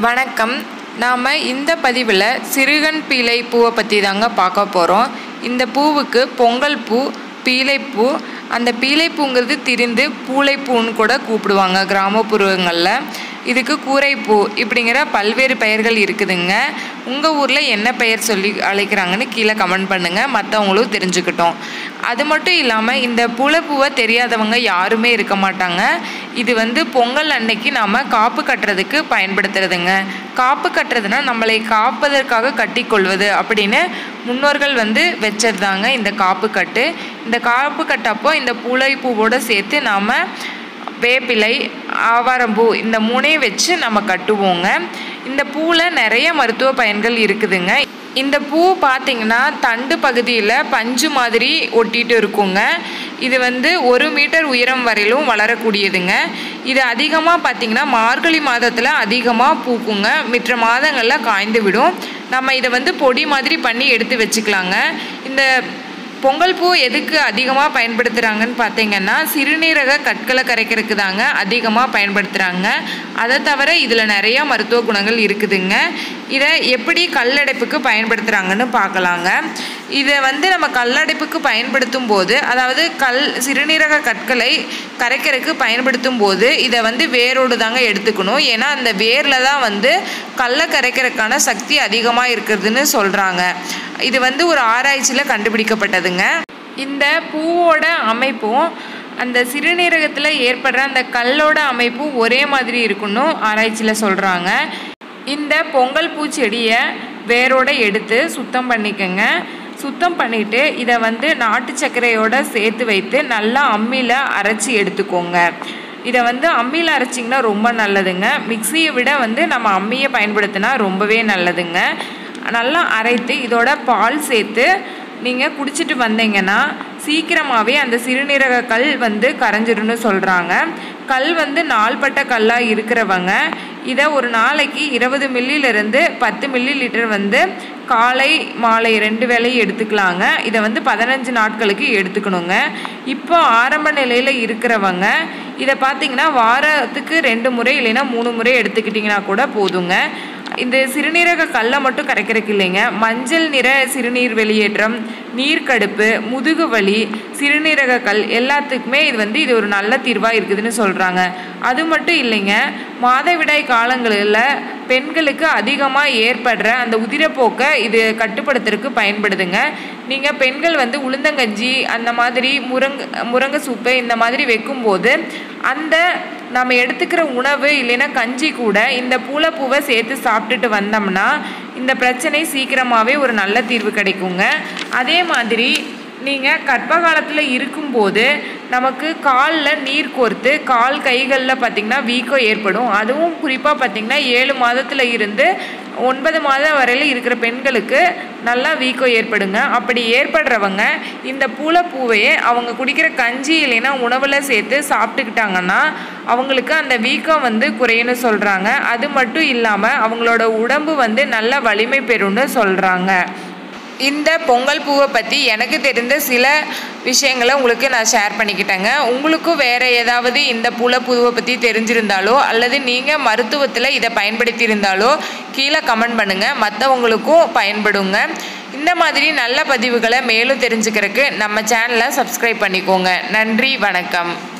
வணக்கம் நாம் இந்த பதிவில் சிறுகன் பீலை பூவை பற்றி தாங்க பார்க்க போகிறோம் இந்த பூவுக்கு பொங்கல் பூ பீலைப்பூ அந்த பீலைப்பூங்கிறது திரிந்து பூளைப்பூன்னு கூட கூப்பிடுவாங்க கிராமப்புறங்களில் இதுக்கு கூரைப்பூ இப்படிங்கிற பல்வேறு பெயர்கள் இருக்குதுங்க உங்கள் ஊரில் என்ன பெயர் சொல்லி அழைக்கிறாங்கன்னு கீழே கமெண்ட் பண்ணுங்கள் மற்றவங்களும் தெரிஞ்சுக்கிட்டோம் அது மட்டும் இல்லாமல் இந்த பூளைப்பூவை தெரியாதவங்க யாருமே இருக்க மாட்டாங்க இது வந்து பொங்கல் அன்னைக்கு நாம் காப்பு கட்டுறதுக்கு பயன்படுத்துறதுங்க காப்பு கட்டுறதுனா நம்மளை காப்பதற்காக கட்டிக்கொள்வது அப்படின்னு முன்னோர்கள் வந்து வச்சது தாங்க இந்த காப்பு கட்டு இந்த காப்பு கட்டப்போ இந்த பூளைப்பூவோடு சேர்த்து நாம் வேப்பிலை ஆவாரம்பூ இந்த மூணையும் வச்சு நம்ம கட்டுவோங்க இந்த பூவில் நிறைய மருத்துவ பயன்கள் இருக்குதுங்க இந்த பூ பார்த்திங்கன்னா தண்டு பகுதியில் பஞ்சு மாதிரி ஒட்டிட்டு இருக்குங்க இது வந்து ஒரு மீட்டர் உயரம் வரையிலும் வளரக்கூடியதுங்க இது அதிகமாக பார்த்திங்கன்னா மார்கழி மாதத்தில் அதிகமாக பூக்குங்க மற்ற மாதங்களில் காய்ந்து விடும் நம்ம இதை வந்து பொடி மாதிரி பண்ணி எடுத்து வச்சுக்கலாங்க இந்த பொங்கல் பூ எதுக்கு அதிகமாக பயன்படுத்துகிறாங்கன்னு பார்த்தீங்கன்னா சிறுநீரக கற்களை கரைக்கிறதுக்கு தாங்க அதிகமாக பயன்படுத்துகிறாங்க அதை தவிர இதில் நிறைய மருத்துவ குணங்கள் இருக்குதுங்க இதை எப்படி கல்லடைப்புக்கு பயன்படுத்துகிறாங்கன்னு பார்க்கலாங்க இதை வந்து நம்ம கல்லடைப்புக்கு பயன்படுத்தும் போது அதாவது கல் சிறுநீரக கற்களை கரைக்கிறதுக்கு பயன்படுத்தும் போது இதை வந்து வேரோடு தாங்க எடுத்துக்கணும் ஏன்னா அந்த வேரில் தான் வந்து கல்லை கரைக்கிறதுக்கான சக்தி அதிகமாக இருக்குதுன்னு சொல்கிறாங்க இது வந்து ஒரு ஆராய்ச்சியில் கண்டுபிடிக்கப்பட்டதுங்க இந்த பூவோட அமைப்பும் அந்த சிறுநீரகத்தில் ஏற்படுற அந்த கல்லோட அமைப்பும் ஒரே மாதிரி இருக்குன்னு ஆராய்ச்சியில் சொல்கிறாங்க இந்த பொங்கல் பூச்செடியை வேரோட எடுத்து சுத்தம் பண்ணிக்கோங்க சுத்தம் பண்ணிவிட்டு இதை வந்து நாட்டு சர்க்கரையோடு சேர்த்து வைத்து நல்லா அம்மியில் அரைச்சி எடுத்துக்கோங்க இதை வந்து அம்மியில் அரைச்சிங்கன்னா ரொம்ப நல்லதுங்க மிக்சியை விட வந்து நம்ம அம்மியை பயன்படுத்தினா ரொம்பவே நல்லதுங்க நல்லா அரைத்து இதோட பால் சேர்த்து நீங்கள் குடிச்சிட்டு வந்தீங்கன்னா சீக்கிரமாகவே அந்த சிறுநீரக கல் வந்து கரைஞ்சிடும்னு சொல்கிறாங்க கல் வந்து நாள்பட்ட கல்லாக இருக்கிறவங்க இதை ஒரு நாளைக்கு இருபது மில்லிலிருந்து பத்து மில்லி லிட்டர் வந்து காலை மாலை ரெண்டு வேலையும் எடுத்துக்கலாங்க இதை வந்து பதினஞ்சு நாட்களுக்கு எடுத்துக்கணுங்க இப்போ ஆரம்ப நிலையில் இருக்கிறவங்க இதை பார்த்தீங்கன்னா வாரத்துக்கு ரெண்டு முறை இல்லைன்னா மூணு முறை எடுத்துக்கிட்டிங்கன்னா கூட போதுங்க இந்த சிறுநீரக கல்லை மட்டும் கரைக்கிறதுக்கு இல்லைங்க மஞ்சள் நிற சிறுநீர் வெளியேற்றம் நீர்க்கடுப்பு முதுகு வலி சிறுநீரக கல் எல்லாத்துக்குமே இது வந்து இது ஒரு நல்ல தீர்வாக இருக்குதுன்னு சொல்கிறாங்க அது மட்டும் இல்லைங்க மாதவிடாய் காலங்களில் பெண்களுக்கு அதிகமாக ஏற்படுற அந்த உதிரப்போக்கை இது கட்டுப்படுத்துறதுக்கு பயன்படுதுங்க நீங்கள் பெண்கள் வந்து உளுந்தங்கஞ்சி அந்த மாதிரி முருங்க முருங்கை சூப்பு இந்த மாதிரி வைக்கும்போது அந்த நம்ம எடுத்துக்கிற உணவு இல்லைன்னா கஞ்சி கூட இந்த பூளைப்பூவை சேர்த்து சாப்பிட்டுட்டு வந்தோம்னா இந்த பிரச்சனை சீக்கிரமாகவே ஒரு நல்ல தீர்வு கிடைக்குங்க அதே மாதிரி நீங்கள் கர்ப்ப காலத்தில் இருக்கும்போது நமக்கு காலில் நீர் கோர்த்து கால் கைகளில் பார்த்திங்கன்னா வீக்கம் ஏற்படும் அதுவும் குறிப்பாக பார்த்திங்கன்னா ஏழு மாதத்தில் இருந்து ஒன்பது மாதம் வரையில் இருக்கிற பெண்களுக்கு நல்லா வீக்கம் ஏற்படுங்க அப்படி ஏற்படுறவங்க இந்த பூளைப்பூவையே அவங்க குடிக்கிற கஞ்சி இல்லைன்னா உணவில் சேர்த்து சாப்பிட்டுக்கிட்டாங்கன்னா அவங்களுக்கு அந்த வீக்கம் வந்து குறையுன்னு சொல்கிறாங்க அது மட்டும் இல்லாமல் அவங்களோட உடம்பு வந்து நல்ல வலிமை பெறும்னு சொல்கிறாங்க இந்த பொங்கல் பூவை பற்றி எனக்கு தெரிந்த சில விஷயங்களை உங்களுக்கு நான் ஷேர் பண்ணிக்கிட்டேங்க உங்களுக்கும் வேறு ஏதாவது இந்த பூலை பூவை பற்றி தெரிஞ்சிருந்தாலோ அல்லது நீங்கள் மருத்துவத்தில் இதை பயன்படுத்தியிருந்தாலோ கீழே கமெண்ட் பண்ணுங்கள் மற்றவங்களுக்கும் பயன்படுங்க இந்த மாதிரி நல்ல பதிவுகளை மேலும் தெரிஞ்சுக்கிறதுக்கு நம்ம சேனலை சப்ஸ்கிரைப் பண்ணிக்கோங்க நன்றி வணக்கம்